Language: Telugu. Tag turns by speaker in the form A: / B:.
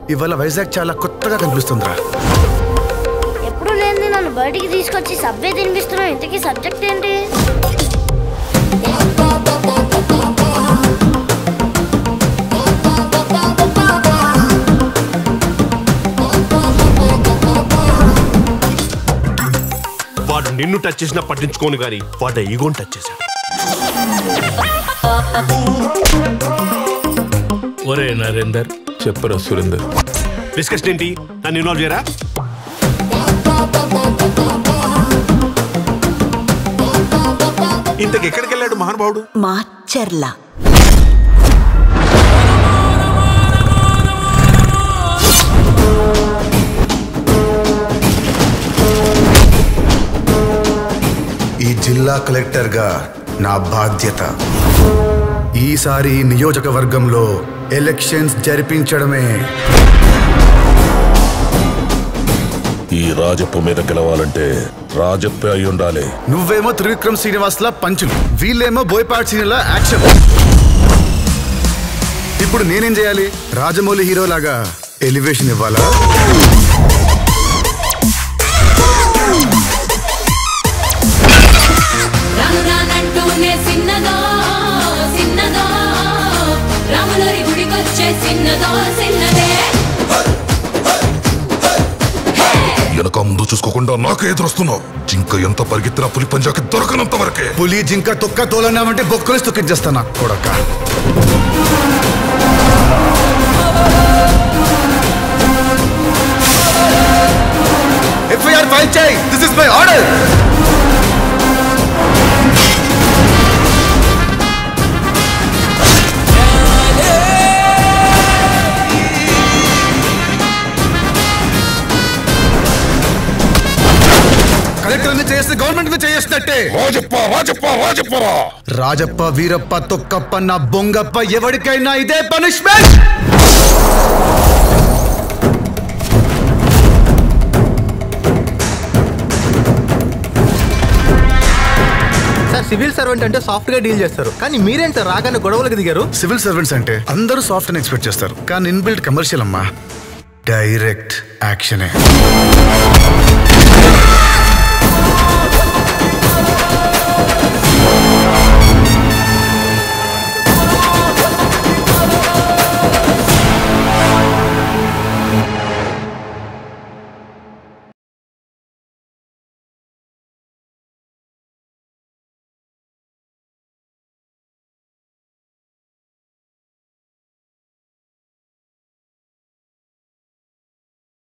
A: ఇవాళ వైజాగ్ చాలా కొత్తగా కనిపిస్తుందిరా
B: ఎప్పుడు లేని నన్ను బయటికి తీసుకొచ్చి సబ్వే తినిపిస్తున్నావు ఇంతకీ సబ్జెక్ట్ ఏంటి
C: వాడు నిన్ను టచ్ చేసినా పట్టించుకోను గాని వాడు ఈగోని టచ్ చేశాడు
D: ఒరే నరేందర్
E: చెప్పరా సురేందర్
C: డిస్కషన్ ఏంటి నన్ను ఇన్వాల్వ్ చేయరా
F: ఇంతకు ఎక్కడికి వెళ్ళాడు మహానుభావుడు
G: మాచర్ల
A: ఈ జిల్లా కలెక్టర్గా నా బాధ్యత ఈసారి ఈ నియోజకవర్గంలో ఎలక్షన్స్ జరిపించడమే
E: ఈ రాజప్ప మీద గెలవాలంటే రాజప్పే అయి ఉండాలి
A: నువ్వేమో త్రివిక్రమ్ శ్రీనివాస్లా పంచులు వీళ్ళేమో బోయపాటి సీనియర్లా యాక్షన్ ఇప్పుడు నేనేం చేయాలి రాజమౌళి హీరో లాగా ఎలివేషన్ ఇవ్వాలా
H: రాను రానంటూనే సిన్నదో సిన్నదో రాములరి గుడికొచ్చే సిన్నదో సిన్నదే
E: వెనక ముందు చూసుకోకుండా నాకే ఎదురొస్తున్నావు జింక ఎంత పరిగెత్తినా పులి పంజాకి దొరకనంత వరకే
A: పులి జింక తొక్క తోలన్నామంటే బొక్కలు తొక్కించేస్తా నా కొడక ఎఫ్ఐఆర్ ఫైల్ చేయి this is my order collector ని చేస్తే గవర్నమెంట్ ని చేసినట్టే
E: రాజప్ప రాజప్ప రాజప్పరా
A: రాజప్ప వీరప్ప తొక్కప్ప నా బొంగప్ప ఎవరికైనా ఇదే పనిష్మెంట్
I: సార్ సివిల్ సర్వెంట్ అంటే సాఫ్ట్ గా డీల్ చేస్తారు కానీ మీరేంటి సార్ రాగానే గొడవలకు దిగారు
A: సివిల్ సర్వెంట్స్ అంటే అందరూ సాఫ్ట్ అని ఎక్స్పెక్ట్ చేస్తారు కానీ ఇన్బిల్ట్ కమర్షియల్ అమ్మా డైరెక్ట్ యాక్షనే